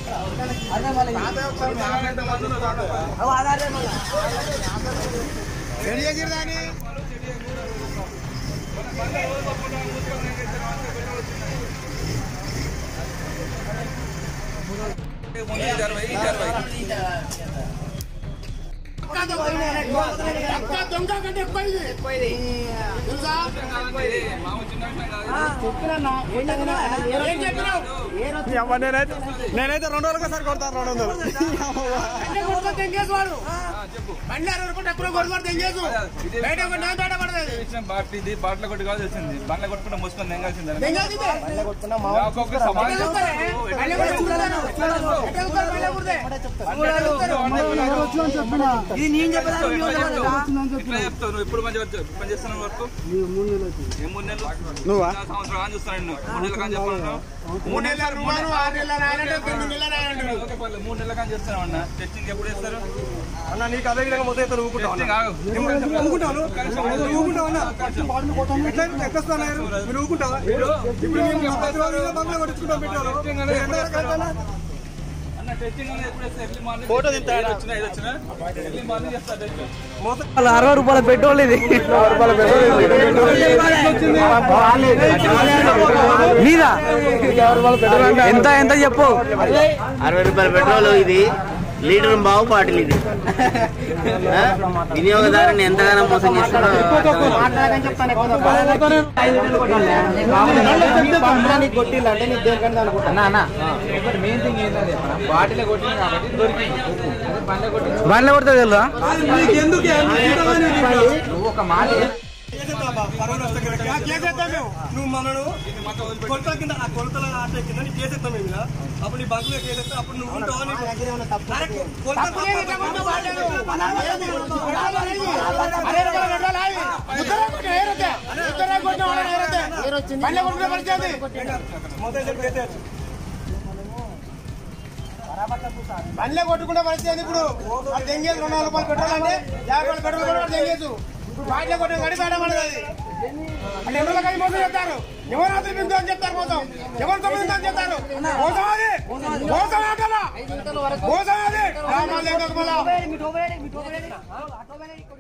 దొంగ కంటే ఎక్కువ ఇది తెలుసా ఏం చెప్పినావు నేనైతే రెండు రోజులకి ఒకసారి కొడతాను రెండు వందలు బండి కొట్టుకొని తెంగేసు వాడు బండి అరవై రూపాయలు ఎక్కువ కొట్టుకొని తెంగేసు బయట ఒక నా బయట పడదు ఇది బాట్ల కొట్టు కాదు వచ్చింది బండ్ల కొట్టుకుంటే మూసుకొని తెంగాల్సిందే తెంగేసిందే ఒక్కొక్క సమాజం ఇది నేను చెప్పదా ఇట్లా చెప్తావు నువ్వు ఎప్పుడు మంచి పని చేస్తున్నావు వర్క్ ఏ మూడు నెలలు నువ్వా నా సంవత్సరం కానీ చూస్తాను నిన్ను మూడు నెలలు కానీ చెప్పాను మూడు నెలల రుణాలు ఆరు నెలల రాయాలంటే తొమ్మిది నెలల రాయాలంటే ఓకే పర్లేదు, మూడు నెలలు కానీ చేస్తాను అన్న టెస్టింగ్ ఎప్పుడు చేస్తారు అన్న నీకు అదే విధంగా మొత్తం ఇద్దరు ఊపుకుంటావు టెస్టింగ్ ఆగు. ఊపుకుంటాను ఊపుకుంటావు అన్న ఎట్లా ఎక్కస్తాను మీరు ఊపుకుంటావా ఇప్పుడు మేము పది రోజులు బంగ్లా కొట్టించుకుంటాం పెట్టారు అన్న టెస్టింగ్ అనేది ఎప్పుడు చేస్తారు ఎర్లీ మార్నింగ్ ఫోటో తింటాడు వచ్చినా ఇది వచ్చినా ఎర్లీ మార్నింగ్ చేస్తారు టెస్ట్ అరవై రూపాయల పెట్రోల్ ఇది నీదా ఎంత ఎంత చెప్పు అరవై రూపాయల పెట్రోల్ ఇది లీటర్ బావు బాటిల్ ఇది ఆ? వినియోగదారుని ఎంతగానో మోసం చేస్తాడో అన్న అన్న మెయిన్ థింగ్ ఏంటంటే బాటిల్ కొట్టింది కాబట్టి దొరికింది బండ్ల కొడితే తెలుదా నువ్వు ఒక మాట కేసేస్తాం మేము నువ్వు మనను కొలతల కింద ఆ కొలతల ఆట కింద నీకు కేసేస్తాం మేము ఇలా. అప్పుడు నీ బంగ్లా కేసేస్తే అప్పుడు నువ్వు ఉంటావు అని అరే, కొలతల బండ్లే కొట్టుకుంటే పరిస్థితి ఇప్పుడు అది తెంగేది రెండు వందల రూపాయలు పెట్రోల్ అంటే యాభై రూపాయలు పెట్రోల్ కూడా తెంగేసు ఇప్పుడు వాటిలో కొట్టిన గడి బయట పడదు అది అంటే ఎన్నో కలిసి మోసం చెప్తారు ఎవరు రాత్రి బిందు అని చెప్తారు మోసం ఎవరు తొమ్మిది అని చెప్తారు మోసం అది మోసం ఆటలా మోసం అది రామాలు లేకపోతే మళ్ళా